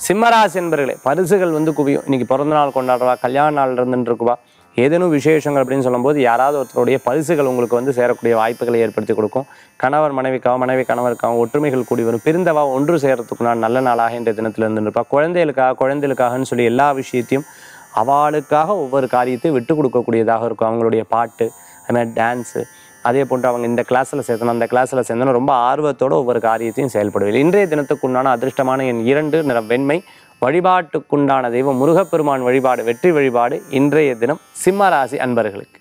சிம்மராசி என்பர்களே பரிசுகள் வந்து குவியும் இன்னைக்கு பிறந்த நாள் கொண்டாடுறவா கல்யாண நாள் இருந்துட்டு இருக்குவா ஏதேனும் விசேஷங்கள் அப்படின்னு சொல்லும்போது யாராவது ஒருத்தருடைய பரிசுகள் உங்களுக்கு வந்து சேரக்கூடிய வாய்ப்புகளை ஏற்படுத்தி கொடுக்கும் கணவர் மனைவிக்காக மனைவி கணவருக்காக ஒற்றுமைகள் கூடி வரும் பிரிந்தவா ஒன்று சேரத்துக்குண்டான நல்ல நாளாக இன்றைய தினத்தில் இருந்துருப்பா குழந்தைகளுக்காக குழந்தைகளுக்காகன்னு சொல்லி எல்லா விஷயத்தையும் அவளுக்காக ஒவ்வொரு காரியத்தையும் விட்டு கொடுக்கக்கூடியதாக இருக்கும் அவங்களுடைய பாட்டு அது மாதிரி டான்ஸு அதே போன்று அவங்க இந்த கிளாஸில் சேர்த்தணும் அந்த கிளாஸில் சேர்ந்தணும் ரொம்ப ஆர்வத்தோட ஒவ்வொரு காரியத்தையும் செயல்படுவீர்கள் இன்றைய தினத்துக்குண்டான அதிர்ஷ்டமான என் இரண்டு நிற வெண்மை வழிபாட்டுக்குண்டான தெய்வம் முருகப்பெருமான் வழிபாடு வெற்றி வழிபாடு இன்றைய தினம் சிம்ம ராசி அன்பர்களுக்கு